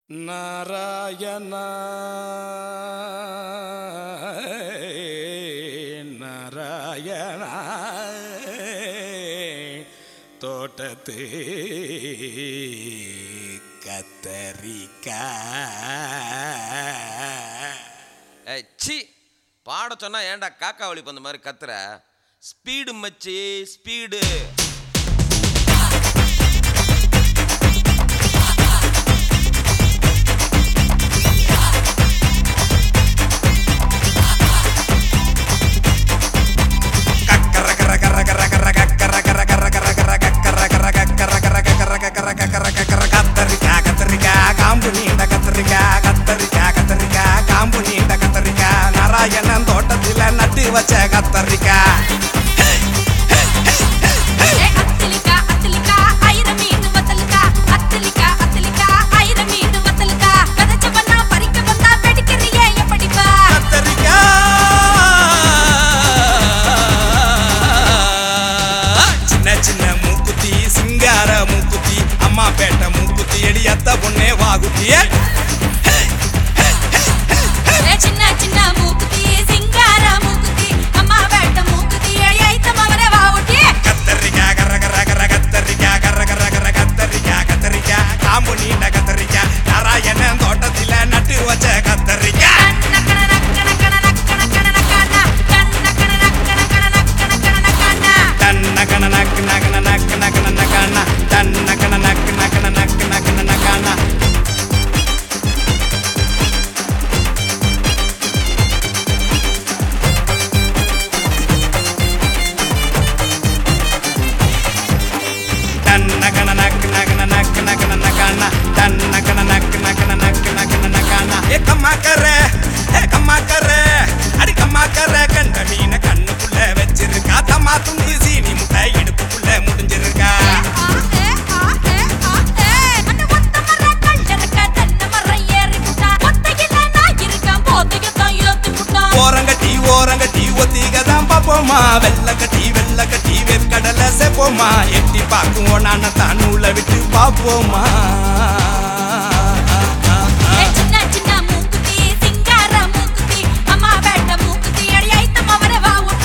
நாராயண நாராயண தோட்டத்து கத்தரிக்கா ஏய் சி பாட சொன்னா ஏன்டா காக்கா வழி பந்த மாதிரி கத்துற ஸ்பீடு மச்சி ஸ்பீடு கத்தரிக்கா கத்தரிக்கா காம்பு நீண்ட கத்தரிக்கா கத்தரிக்கா கத்தரிக்கா காம்பு நீண்ட கத்தரிக்கா நாராயணன் தோட்டத்தில நட்டு வச்ச கத்தரிக்கா ஏ அத்திலிக்கா அத்திலிக்கா ஐர மீன் வத்தலுக்கா அத்திலிக்கா அத்திலிக்கா ஐர மீன் வத்தலுக்கா கதச்ச பண்ணா பறிக்க வந்தா வெடிக்கிறியே எப்படிப்பா கத்தரிக்கா சின்ன சின்ன மூக்குத்தி சிங்கார மூக்குத்தி அம்மா பேட்ட மூக்குத்தி எடி அத்த பொண்ணே வாகுத்தியே ஏ சின்ன சின்ன மூக்குத்தி சிங்கார மூக்குத்தி அம்மா வேட்ட மூக்குத்தி ஐத்த மவனே வாவுட்டி கத்தரிக்கா கர கர கர கத்தரிக்கா கர கர கர கத்தரிக்கா கத்தரிக்கா காம்பு நீண்ட கத்தரிக்கா நாராயணன் தோட்டத்தில நட்டு வச்ச கத்தரிக்கா நக்கன நக்கன கன நக்கன கன நக்கன நக்கன நக்கன கன நக்கன கன நக்கன தன்ன கண நக்கு நகன நக்கு நகன நக்கானா தன்ன கண நக்கு நகன நக்கு நகன நக்கானா தன்ன கண நக்கு நகன நக்கு நகன நக்கானா தன்ன கண நக்கு நகன நக்கு நகன நக்கானா ஏ கம்மா கர ஏ கம்மா கர அடி கம்மா கர கண்ட மீன கண்ணுக்குள்ள வச்சிருக்கா தம்மா துண்டி சீனி முட்டை இடுப்புக்குள்ள முடிஞ்சிருக்கா ஏ ஆ ஏ ஆ ஏ அந்த ஒத்த மர கல்லறக்க தன்ன மர ஏறி புட்டா ஒத்தையில நான் இருக்கேன் போதைய தான் ஏத்தி புட்டா ஓரங்கட்டி ஓரங்கட்டி ஒத்திக தான் பாப்போமா வெள்ள கட்டி வெள்ள கட்டி வெற்கடலை செப்போமா எட்டி பார்க்குவோம் நான தான் நூலை விட்டு பார்ப்போமா